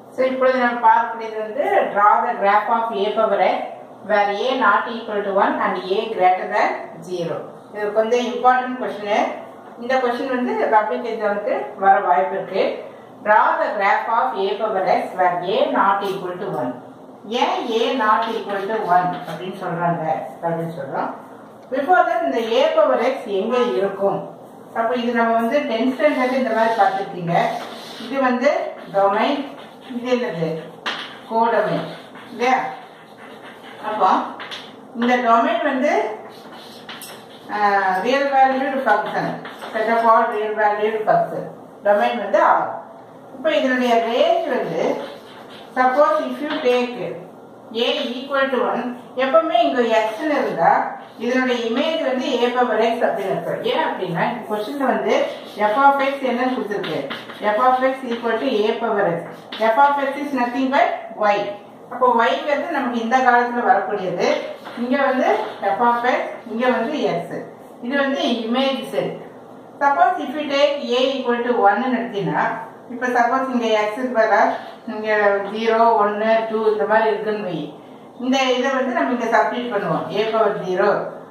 so இப்பொழுது நம்ம பார்க்கக்கூடியது வந்து draw the graph of a power x where a not equal to 1 and a greater than 0 இது கொஞ்சம் இம்பார்ட்டன்ட் கொஸ்டின் இந்த கொஸ்டின் வந்து பப்ளிக் எக்ஸாமுக்கு வர வாய்ப்பு இருக்கு draw the graph of a power x where a not equal to 1 ஏன் a not equal to 1 அப்படின்னு சொல்றாங்க அப்படின்னு சொல்றோம் பிஃபோர் தட் இந்த a power x எங்க இருக்கும் அப்போ இது நம்ம வந்து டென்த் ஸ்டாண்டர்ட் இந்த மாதிரி பார்த்துருக்கீங்க இது வந்து டொமைன் இது என்னது கோடொமைன் இல்லையா அப்போ இந்த டொமைன் வந்து real valued function set of all real valued function domain வந்து ஆர் இப்போ இதனுடைய ரேஞ்ச் வந்து suppose if you take a equal to one எப்பவுமே இங்க எக்ஸ்னு இருந்தா இதனுடைய இமேஜ் வந்து ஏ பவர் எக்ஸ் அப்படின்னு இருக்கும் ஏன் அப்படின்னா இந்த கொஸ்டின்ல வந்து எஃப் ஆஃப் எக்ஸ் என்னன்னு கொடுத்துருக்கு f of x equal to a power x f of x is nothing but y அப்போ ஒய்ங்கிறது நமக்கு இந்த காலத்துல வரக்கூடியது இங்க வந்து எஃப் ஆஃப் எக்ஸ் இங்க வந்து எக்ஸ் இது வந்து image set suppose if you take a equal to ஒன்னு எடுத்தீங்கன்னா இப்போ சப்போஸ் இங்க எக்ஸ் பதிலா இங்க ஜீரோ ஒன்னு டூ இந்த மாதிரி இருக்குன்னு வை இந்த இதை வந்து நம்ம இங்க சப்ஸ்டிட் பண்ணுவோம் ஏ பவர் ஜீரோ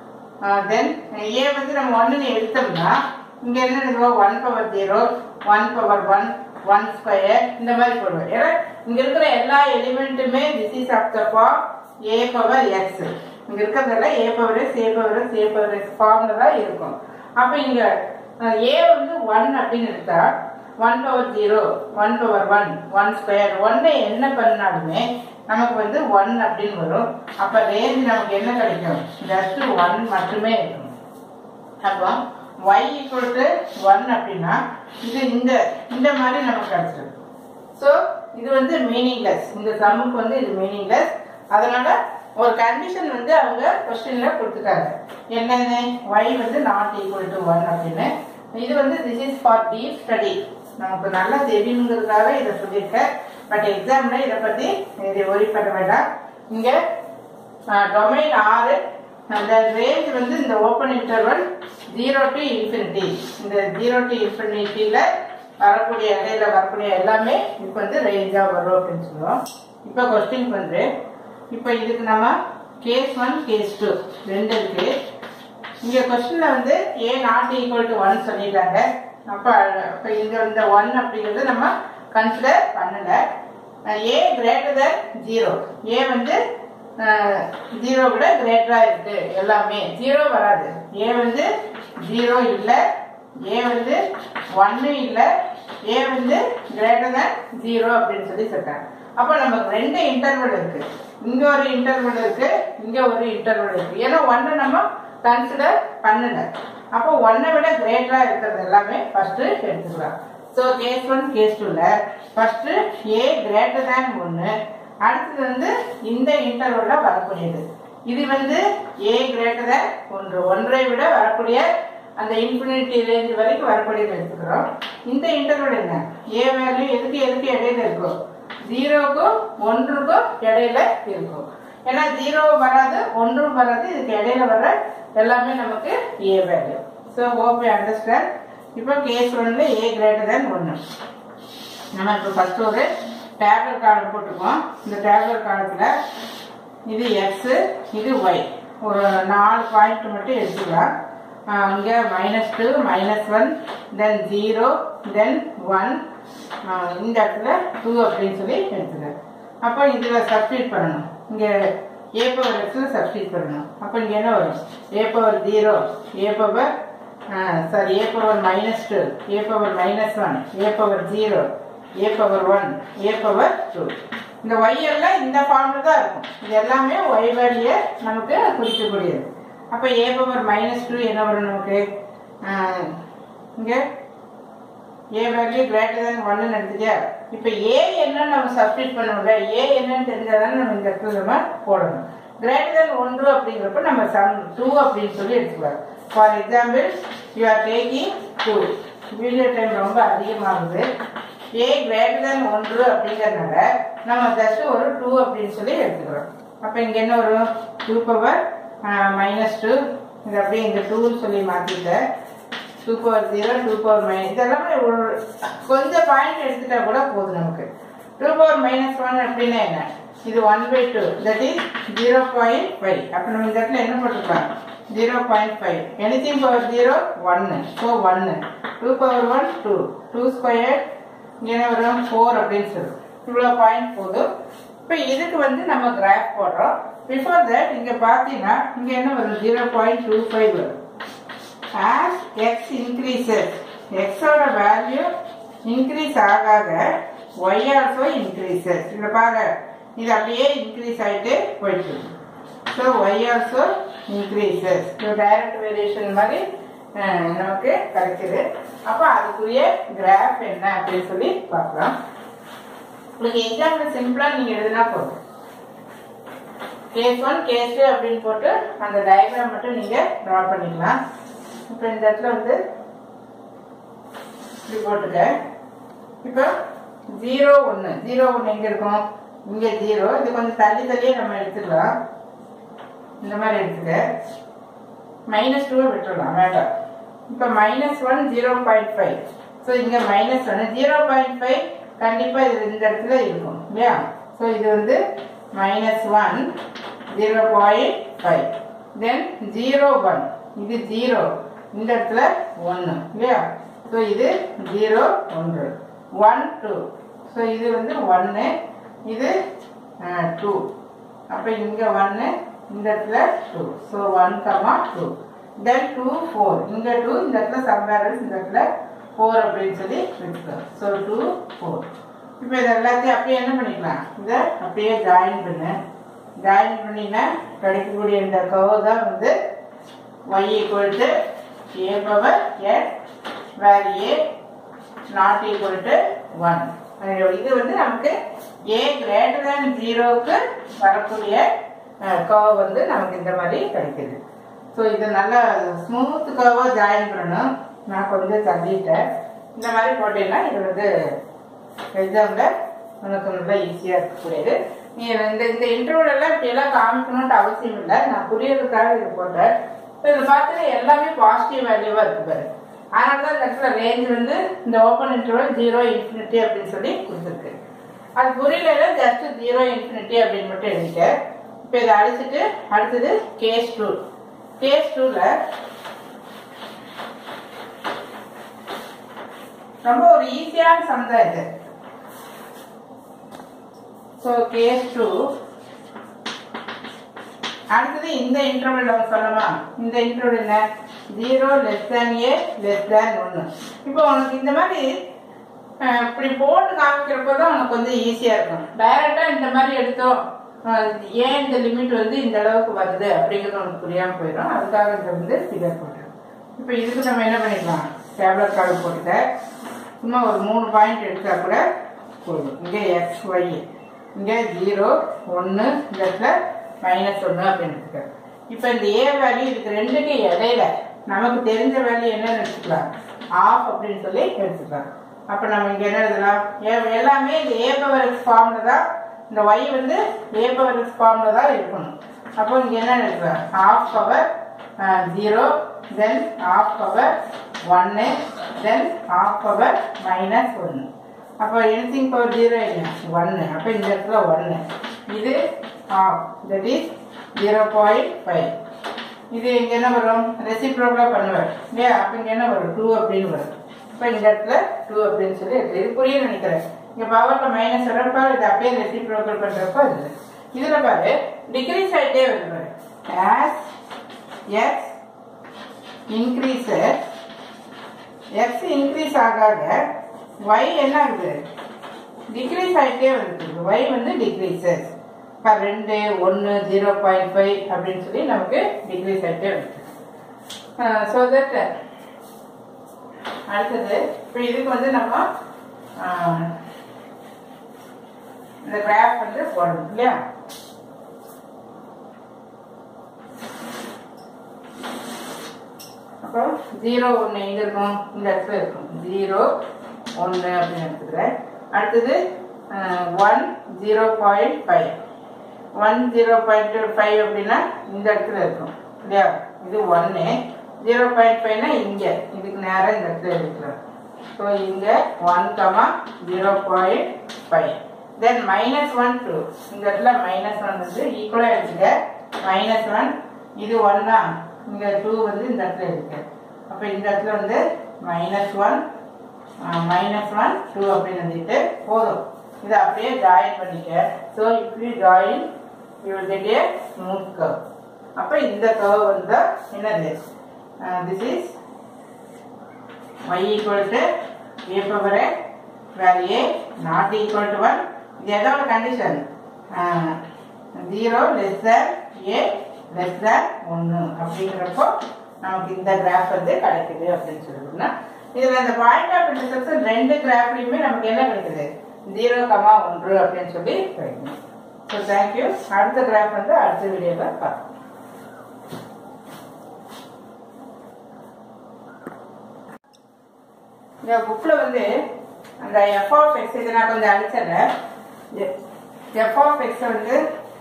தென் ஏ வந்து நம்ம ஒன்னு எடுத்தோம்னா இங்க என்ன எழுதுவோம் one power zero one power one one square இந்த மாதிரி போடுவோம் ஏன்னா இங்க இருக்கிற எல்லா எலிமெண்ட்டுமே this is of the form a power x இங்க இருக்கிறதெல்லாம் a power x a power x a power x ஃபார்ம்ல தான் இருக்கும் அப்ப இங்க ஏ வந்து ஒன் அப்படின்னு எடுத்தா one power zero one power one one square ஒன்னை என்ன பண்ணாலுமே நமக்கு வந்து ஒன் அப்படின்னு வரும் அப்ப ரேஞ்ச் நமக்கு என்ன கிடைக்கும் ஜஸ்ட் ஒன் மட்டுமே இருக்கும் அப்போ y ஈக்குவல் டு ஒன் அப்படின்னா இது இந்த இந்த மாதிரி நமக்கு கிடைச்சிடும் ஸோ இது வந்து மீனிங்லெஸ் இந்த சம்முக்கு வந்து இது மீனிங்லெஸ் அதனால ஒரு கண்டிஷன் வந்து அவங்க கொஸ்டின்ல கொடுத்துட்டாங்க என்னன்னு y வந்து நாட் ஈக்குவல் டு ஒன் அப்படின்னு இது வந்து this is for deep study நமக்கு நல்லா தெரியுங்கிறதுக்காக இதை சொல்லியிருக்கேன் பட் எக்ஸாம்ல இதை பத்தி இதை ஒரி பண்ண வேண்டாம் இங்க டொமைன் ஆறு அந்த ரேஞ்ச் வந்து இந்த open interval zero to infinity இந்த ஜீரோ டு இன்ஃபினிட்டியில வரக்கூடிய இடையில வரக்கூடிய எல்லாமே இப்போ வந்து ரேஞ்சா வரும் அப்படின்னு சொல்லுவோம் இப்போ கொஸ்டின் வந்து இப்போ இதுக்கு நம்ம கேஸ் ஒன் கேஸ் டூ ரெண்டு இருக்கு இங்க கொஸ்டின்ல வந்து a not equal to one சொல்லிட்டாங்க அப்ப அப்ப இங்க இந்த ஒன் அப்படிங்கறது நம்ம கன்சிடர் பண்ணல ஏ கிரேட்டர் தன் ஜீரோ ஏ வந்து ஜீரோ விட கிரேட்டரா இருக்கு எல்லாமே ஜீரோ வராது ஏ வந்து ஜீரோ இல்ல ஏ வந்து ஒன்னு இல்ல ஏ வந்து கிரேட்டர் தன் ஜீரோ அப்படின்னு சொல்லி சொல்றாங்க அப்ப நமக்கு ரெண்டு இன்டர்வல் இருக்கு இங்க ஒரு இன்டர்வல் இருக்கு இங்க ஒரு இன்டர்வல் இருக்கு ஏன்னா ஒன்னு நம்ம கன்சிடர் பண்ணல அப்போ ஒன்னை விட கிரேட்டரா இருக்கிறது எல்லாமே ஃபர்ஸ்ட் எடுத்துக்கலாம் ஸோ கேஸ் ஒன் கேஸ் டூல ஃபர்ஸ்ட் ஏ கிரேட்டர் தேன் ஒன்று அடுத்தது வந்து இந்த இன்டர்வல்ல வரக்கூடியது இது வந்து ஏ கிரேட்டர் தேன் ஒன்று ஒன்றை விட வரக்கூடிய அந்த இன்ஃபினிட்டி ரேஞ்ச் வரைக்கும் வரக்கூடியது எடுத்துக்கிறோம் இந்த இன்டர்வல் என்ன ஏ வேல்யூ எதுக்கு எதுக்கு இடையில இருக்கும் ஜீரோக்கும் ஒன்றுக்கும் இடையில இருக்கும் ஏன்னா ஜீரோ வராது ஒன்றும் வராது இதுக்கு இடையில வர எல்லாமே நமக்கு ஏ வேல்யூ ஸோ ஓபி அண்டர்ஸ்டாண்ட் இப்போ கேஸ் ஒன்ல ஏ கிரேட்டர் தேன் ஒன்று நம்ம இப்போ ஃபர்ஸ்ட் ஒரு டேப்லெட் காலம் போட்டுருக்கோம் இந்த டேப்லெட் காலத்தில் இது எக்ஸ் இது ஒய் ஒரு நாலு பாயிண்ட் மட்டும் எடுத்துக்கலாம் இங்கே minus two minus one then zero then one இந்த இடத்துல டூ அப்படின்னு சொல்லி எடுத்துக்கலாம் அப்போ இதில் சப்ஸ்டியூட் பண்ணணும் இங்கே ஏ பவர் எக்ஸில் சப்ஸ்டியூட் பண்ணணும் அப்போ இங்கே என்ன வரும் a power zero a power sorry a power minus two a power minus one a power zero a power one a power two இந்த ஒய் எல்லாம் இந்த ஃபார்ம்ல தான் இருக்கும் இது எல்லாமே ஒய் வேல்யூ நமக்கு குறிக்கக்கூடியது அப்போ ஏ பவர் மைனஸ் டூ என்ன வரும் நமக்கு இங்கே ஏ வேல்யூ கிரேட்டர் தேன் ஒன்னு எடுத்துட்டியா இப்போ ஏ என்னன்னு நம்ம சப்ஸ்டிட் பண்ணணும்ல ஏ என்னன்னு தெரிஞ்சாதானே நம்ம இந்த இடத்துல நம்ம போடணும் கிரேட்டர் தேன் ஒன்று அப்படிங்கிறப்ப நம்ம சம் டூ அப்படின்னு சொல்லி எடுத்துக்கலாம் for example you are taking two video time ரொம்ப அதிகமாகுது ஏ கிரேட்டர் தேன் ஒன்று அப்படிங்கறதுனால நம்ம ஜஸ்ட் ஒரு டூ அப்படின்னு சொல்லி எடுத்துக்கிறோம் அப்போ இங்கே என்ன வரும் டூ பவர் மைனஸ் டூ இது அப்படியே இங்கே டூன்னு சொல்லி மாற்றிட்டேன் two power zero two power minus இதெல்லாமே ஒரு கொஞ்சம் பாயிண்ட் எடுத்துட்டா கூட போதும் நமக்கு டூ பவர் மைனஸ் ஒன் அப்படின்னா என்ன இது one by two that is zero point five அப்போ நம்ம இந்த இடத்துல என்ன போட்டுக்கலாம் zero point five anything power zero ஒன்று ஸோ ஒன்று two power one two two square இங்கே என்ன வரும் ஃபோர் அப்படின்னு சொல்லுவோம் இவ்வளோ பாயிண்ட் போதும் இப்போ இதுக்கு வந்து நம்ம கிராஃப் போடுறோம் பிஃபோர் தட் இங்கே பார்த்தீங்கன்னா இங்கே என்ன வரும் ஜீரோ பாயிண்ட் டூ ஃபைவ் வரும் as x increases x ஓட வேல்யூ இன்க்ரீஸ் ஆக ஆக y also increases இதில் பாரு இது அப்படியே இன்க்ரீஸ் ஆகிட்டு போயிட்டு so y also increases so direct variation மாதிரி அஹ், நமக்கு கிடைக்குது அப்போ அதுக்குரிய கிராஃப் என்ன அப்படின்னு சொல்லி பார்க்கலாம் உங்களுக்கு எக்ஸாம்பிள் சிம்பிளாக நீங்கள் எழுதினா போதும் கேஸ் ஒன் கேஸ் டூ அப்படின்னு போட்டு அந்த டயக்ராம் மட்டும் நீங்கள் ட்ரா பண்ணிக்கலாம் இப்போ இந்த இடத்துல வந்து இப்படி போட்டுக்க இப்போ ஜீரோ ஒன்று ஜீரோ ஒன்று எங்கே இருக்கும் இங்கே ஜீரோ இது கொஞ்சம் தள்ளி தள்ளியே நம்ம எடுத்துக்கலாம் இந்த மாதிரி எடுத்துக்க மைனஸ் டூவை விட்டுடலாம் வேண்டாம் இப்போ minus one zero point five so இங்கே மைனஸ் ஒன்று ஜீரோ பாயிண்ட் ஃபைவ் கண்டிப்பாக இது இந்த இடத்துல இருக்கும் இல்லையா ஸோ இது வந்து minus one zero point five then zero one இது ஜீரோ இந்த இடத்துல ஒன்று இல்லையா ஸோ இது ஜீரோ ஒன்று ஒன் டூ ஸோ இது வந்து ஒன்று இது டூ அப்போ இங்கே ஒன்று இந்த இடத்துல two so one comma two then two four இங்கே டூ இந்த இடத்துல சம்பேரன்ஸ் இந்த இடத்துல ஃபோர் அப்படின்னு சொல்லி வச்சுக்கலாம் ஸோ டூ ஃபோர் இப்போ இது எல்லாத்தையும் அப்படியே என்ன பண்ணிக்கலாம் இதை அப்படியே ஜாயின் பண்ணு ஜாயின் பண்ணினா கிடைக்கக்கூடிய இந்த கவு தான் வந்து y equal to a power n where a not equal to 1 இது வந்து நமக்கு a greater than 0க்கு வரக்கூடிய கர்வ் வந்து நமக்கு இந்த மாதிரி கிடைக்குது ஸோ இது நல்லா ஸ்மூத் கர்வாக ஜாயின் பண்ணணும் நான் கொஞ்சம் தள்ளிட்டேன் இந்த மாதிரி போட்டீங்கன்னா இது வந்து எக்ஸாமில் உனக்கு நல்லா ஈஸியாக இருக்கக்கூடியது நீ இந்த இந்த இன்டர்வியூல எல்லாம் இப்படி எல்லாம் காமிக்கணும்னு அவசியம் இல்லை நான் புரியறதுக்காக இது போட்டேன் இப்போ இதில் பார்த்தா எல்லாமே பாசிட்டிவ் வேல்யூவாக இருக்கு பாரு அதனால தான் இந்த இடத்துல ரேஞ்ச் வந்து இந்த ஓப்பன் இன்டர்வல் ஜீரோ இன்ஃபினிட்டி அப்படின்னு சொல்லி கொடுத்துருக்கு அது புரியல ஜஸ்ட் ஜீரோ இன்ஃபினிட்டி அப்படின்னு மட்டும் எழுதிக்க இப்போ இதை அழிச்சிட்டு அடுத்தது கேஸ் டூ கேஸ் டூவில் ரொம்ப ஒரு ஈஸியான சம் தான் இது ஸோ கேஸ் டூ அடுத்தது இந்த இன்டர்வல் நம்ம சொல்லமா இந்த இன்டர்வல் என்ன zero less than a less than ஒன்று இப்போ உனக்கு இந்த மாதிரி அஹ், இப்படி போட்டு காமிக்கிறப்போ தான் உனக்கு கொஞ்சம் ஈஸியாக இருக்கும் டைரெக்டாக இந்த மாதிரி எடுத்தோம் அஹ், ஏன் இந்த லிமிட் வந்து இந்த அளவுக்கு வருது அப்படிங்கிறது உனக்கு புரியாமல் போயிடும் அதுக்காக இதை வந்து ஃபிகர் போட்டுரும் இப்போ இதுக்கு நம்ம என்ன பண்ணிக்கலாம் டேப்லெட் கார்டு போட்டுக்க சும்மா ஒரு மூணு பாயிண்ட் எடுத்தா கூட போதும் இங்கே எக்ஸ் ஒய் இங்கே ஜீரோ ஒன்று இந்த இடத்துல மைனஸ் ஒன்று அப்படின்னு எடுத்துக்க இப்போ இந்த ஏ வேல்யூ இதுக்கு ரெண்டுக்கு இடையில நமக்கு தெரிஞ்ச வேல்யூ என்னன்னு எடுத்துக்கலாம் ஆஃப் அப்படின்னு சொல்லி எடுத்துக்கலாம் அப்போ நம்ம இங்கே என்ன எழுதலாம் ஏ- எல்லாமே இந்த ஏ பவர் எக்ஸ் ஃபார்மில் தான் இந்த ஒய் வந்து ஏ பவர் எக்ஸ் ஃபார்மில் தான் இருக்கணும் அப்போ இங்கே என்ன எழுதலாம் half power zero then half power ஒன்று தென் ஆஃப் பவர் மைனஸ் ஒன்று அப்போ எனிதிங் பவர் ஜீரோ என்ன ஒன்று அப்போ இந்த இடத்துல ஒன்று இது half that is zero point five இது இங்கே என்ன வரும் ரெசிப்ரோக்கலாக பண்ணுவேன் இல்லையா அப்போ இங்கே என்ன வரும் டூ அப்படின்னு வரும் இப்போ இந்த இடத்துல டூ அப்படின்னு சொல்லி இருக்கு இது புரிய நினைக்கிறேன் இங்கே பவரில் மைனஸ் வரப்போ இது அப்படியே ரெசிப்ரோக்கல் பண்ணுறப்போ இது இதில் பாரு டிக்ரீஸ் ஆகிட்டே வருது பாரு as x increases x increase ஆக ஆக ஒய் என்ன ஆகுது டிக்ரீஸ் ஆகிட்டே வருது ஒய் வந்து டிக்ரீசஸ் இப்போ ரெண்டு ஒன்று ஜீரோ பாயிண்ட் ஃபைவ் அப்படின்னு சொல்லி நமக்கு டிக்ரீஸ் ஆகிட்டே வருது ஸோ தட் அடுத்தது இப்போ இதுக்கு வந்து நம்ம ஆஹ், இந்த கிராஃப் வந்து போடணும் இல்லையா அப்போ ஜீரோ ஒன்று எங்கே இருக்கும் இந்த இடத்துல இருக்கும் ஜீரோ ஒன்று அப்படின்னு எடுத்துக்கிறேன் அடுத்தது one zero point five one zero point five அப்படின்னா இந்த இடத்துல இருக்கும் இல்லையா இது ஒன்று ஜீரோ பாயிண்ட் ஃபைவ்னா இங்கே இதுக்கு நேராக இந்த இடத்துல எடுக்கலாம் ஸோ இங்கே one comma zero point five then minus one two இந்த இடத்துல மைனஸ் ஒன் வந்து ஈக்குவலாக எடுத்துக்க மைனஸ் ஒன் இது ஒன்னா இங்கே டூ வந்து இந்த இடத்துல இருக்கு அப்போ இந்த இடத்துல வந்து minus one minus one two அப்படின்னு வந்துட்டு போதும் இதை அப்படியே ஜாயின் பண்ணிக்க so if you join you will get a smooth curve அப்போ இந்த கர்வ் வந்து என்னது this is y equal to a power x where a not equal to 1 இது எதோட condition zero less than a less than ஒன்று அப்படிங்கிறப்போ நமக்கு இந்த கிராஃப் வந்து கிடைக்குது அப்படின்னு சொல்லிட்டுனா இதில் இந்த பாயிண்ட் ஆஃப் இன்டர்செக்ஷன் ரெண்டு கிராஃப்லையுமே நமக்கு என்ன கிடைக்குது ஜீரோ கமா ஒன்று அப்படின்னு சொல்லி கிடைக்கும் ஸோ தேங்க்யூ அடுத்த கிராஃப் வந்து அடுத்த வீடியோவில் பார்க்கலாம் இந்த புக்கில் வந்து அந்த எஃப் ஆஃப் எக்ஸ் இதை நான் கொஞ்சம் அழிச்சிடுறேன் எஃப் ஆஃப் எக்ஸ் வந்து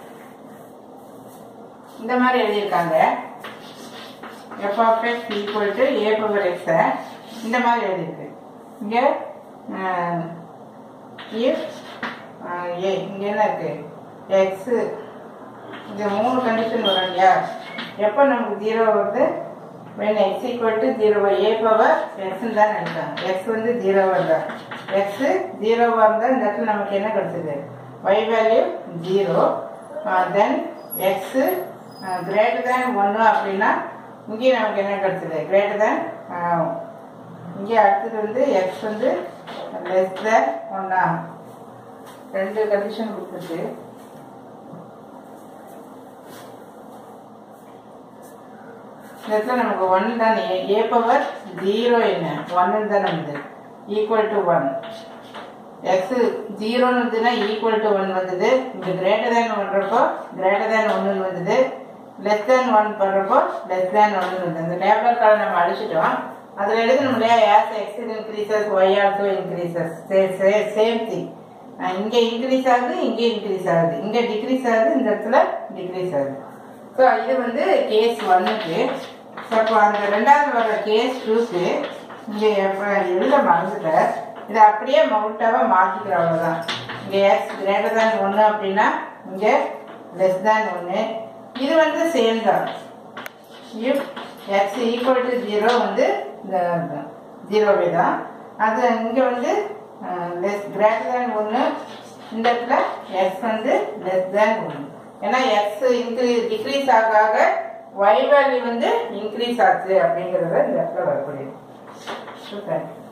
இந்த மாதிரி எழுதியிருக்காங்க f of x equal to a power எக்ஸை இந்த மாதிரி எழுதியிருக்கு இங்கே இஃப் ஏ இங்கே என்ன இருக்கு எக்ஸு இந்த மூணு கண்டிஷன் வரும் இல்லையா எப்போ நமக்கு ஜீரோ வருது when x equal to 0 a power x தான் நினைக்கலாம் x வந்து 0 வரல x 0 வந்தா இந்த இடத்துல நமக்கு என்ன கிடைச்சது y value 0 then x greater than ஒன்று அப்படின்னா இங்கே நமக்கு என்ன கிடைச்சது கிரேட்டர் தேன் இங்கே அடுத்தது வந்து x வந்து லெஸ் தேன் ஒன்றா ரெண்டு கண்டிஷன் கொடுத்துருக்கு இந்த இடத்துல நமக்கு ஒன் தானே ஏ பவர் ஜீரோ என்ன ஒன்னு தானே வந்து ஈக்குவல் டு ஒன் எக்ஸ் ஜீரோன்னு வந்துன்னா ஈக்குவல் டு ஒன் வந்தது இங்கே கிரேட்டர் தேன் பண்ணுறப்போ கிரேட்டர் தேன் ஒன்று வந்தது லெஸ் தேன் ஒன் பண்ணுறப்போ லெஸ் தேன் ஒன்று வந்தது இந்த டேப்லெட் கார்டு நம்ம அழிச்சிட்டோம் அதில் எழுதணும் இல்லையா as x increases y also increases same thing இங்கே இன்க்ரீஸ் ஆகுது இங்கே இன்க்ரீஸ் ஆகுது இங்கே டிக்ரீஸ் ஆகுது இந்த இடத்துல டிக்ரீஸ் ஆகுது ஸோ இது வந்து கேஸ் ஒன்னுக்கு ஸோ அப்போ அந்த ரெண்டாவது வர கேஸ் டூக்கு இங்கே எழுத மறந்துட்டேன் இதை அப்படியே மவுட்டாக மாற்றிக்கிறோம் அவ்வளோதான் இங்கே எக்ஸ் கிரேட்டர் தேன் ஒன்று அப்படின்னா இங்கே லெஸ் தேன் ஒன்று இது வந்து சேம் தான் if x equal to zero வந்து இந்த ஜீரோவே தான் அது இங்கே வந்து லெஸ் கிரேட்டர் தேன் ஒன்று இந்த இடத்துல எக்ஸ் வந்து லெஸ் தேன் ஒன்று ஏன்னா எக்ஸ் இன்க்ரீஸ் டிக்ரீஸ் ஆக ஆக ஒய் வேல்யூ வந்து இன்க்ரீஸ் ஆச்சு அப்படிங்கிறத இந்த இடத்துல வரக்கூடியது சூப்பர்